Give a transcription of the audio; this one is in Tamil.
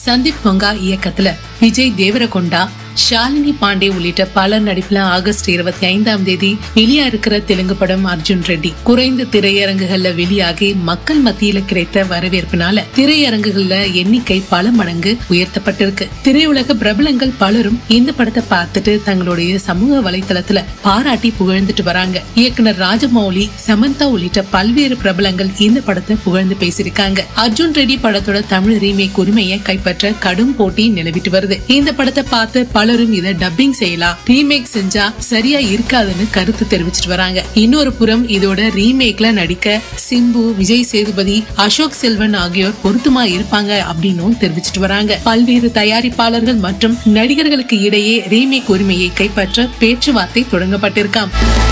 சந்தீப் பொங்கா இயக்கத்துல விஜய் தேவரகொண்டா ஷாலினி பாண்டே உள்ளிட்ட பலர் நடிப்புல ஆகஸ்ட் இருபத்தி ஐந்தாம் தேதி வெளியா இருக்கிற தெலுங்கு படம் அர்ஜுன் ரெட்டி குறைந்த திரையரங்குகள்ல வெளியாகி மக்கள் மத்தியில கிடைத்த வரவேற்புனால திரையரங்குகள்ல எண்ணிக்கை பல மடங்கு உயர்த்தப்பட்டிருக்கு திரையுலக பிரபலங்கள் பலரும் இந்த படத்தை பார்த்துட்டு தங்களுடைய சமூக வலைத்தளத்துல பாராட்டி புகழ்ந்துட்டு வராங்க இயக்குனர் ராஜமௌலி சமந்தா உள்ளிட்ட பல்வேறு பிரபலங்கள் இந்த படத்தை புகழ்ந்து பேசியிருக்காங்க அர்ஜுன் ரெட்டி படத்தோட தமிழ் ரீமேக் உரிமையை கைப்பற்ற கடும் போட்டி நிலவிட்டு வருது இந்த படத்தை பார்த்து பலரும் இதை டப்பிங் செய்யலாம் ரீமேக் செஞ்சா சரியா இருக்காதுன்னு கருத்து தெரிவிச்சிட்டு வராங்க இன்னொரு புறம் இதோட ரீமேக்ல நடிக்க சிம்பு விஜய் சேதுபதி அசோக் செல்வன் ஆகியோர் பொருத்தமா இருப்பாங்க அப்படின்னும் தெரிவிச்சிட்டு வராங்க பல்வேறு தயாரிப்பாளர்கள் மற்றும் நடிகர்களுக்கு இடையே ரீமேக் உரிமையை கைப்பற்ற பேச்சுவார்த்தை தொடங்கப்பட்டிருக்காம்